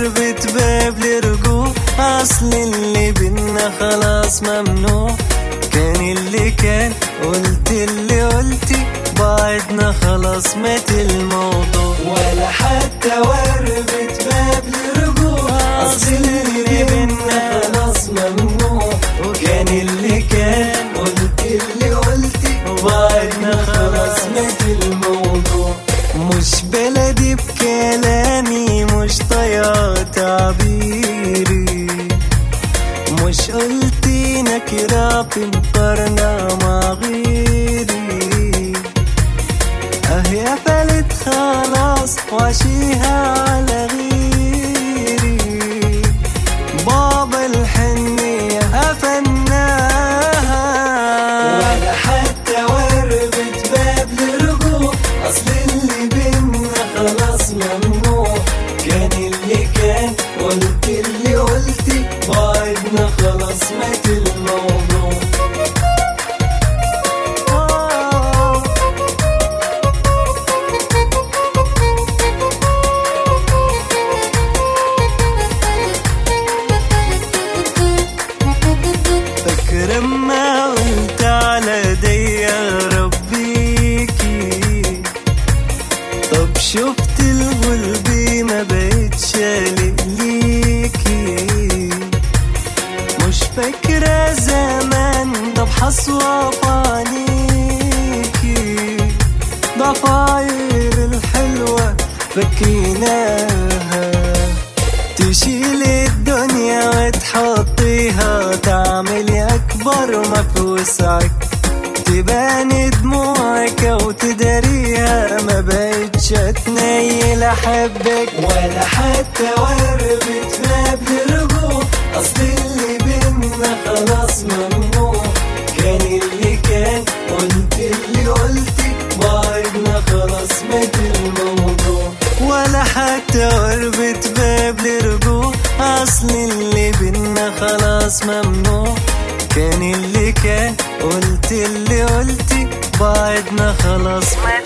وربة باب لرجوع أصل اللي بينا خلاص ممنوع كان اللي كان قلت اللي قلتي بعدنا خلاص مات الموضوع ولا حتى وربة باب لرجوع أصل اللي بينا خلاص ممنوع وكان اللي كان قلت اللي قلتي وبعدنا خلاص مات الموضوع مش بلدي بكلامي مش طيا تعبيري مش قلتي نكرة في مقارنة مع غيري اه يا فلت خلاص وعشيها على غيري بابا الحنية قفلناها ولا حتى وربة باب لرجوع أصل اللي بينا خلاص ممنوع كان اللي كان قلت اللي قلتي بعدنا خلاص مات الموضوع فاكر ما قلت على دي ربيكي طب شفت الغلب ما بقتش ألق ليكي مش فاكرة زمان طب حصوف عليكي ضفاير الحلوة فاكريناها تشيل الدنيا وتحطيها تعملي أكبر ما في وسعك تبان دموعك وتداريها ما بقتش اتنيل أحبك ولا حتى وربة باب لرجوع أصل اللي بينا خلاص ممنوع كان اللي كان قلت اللي قلتي بعدنا خلاص مات الموضوع ولا حتى قربة باب لرجوع أصل اللي بينا خلاص ممنوع كان اللي كان قلت اللي قلتي بعدنا خلاص مات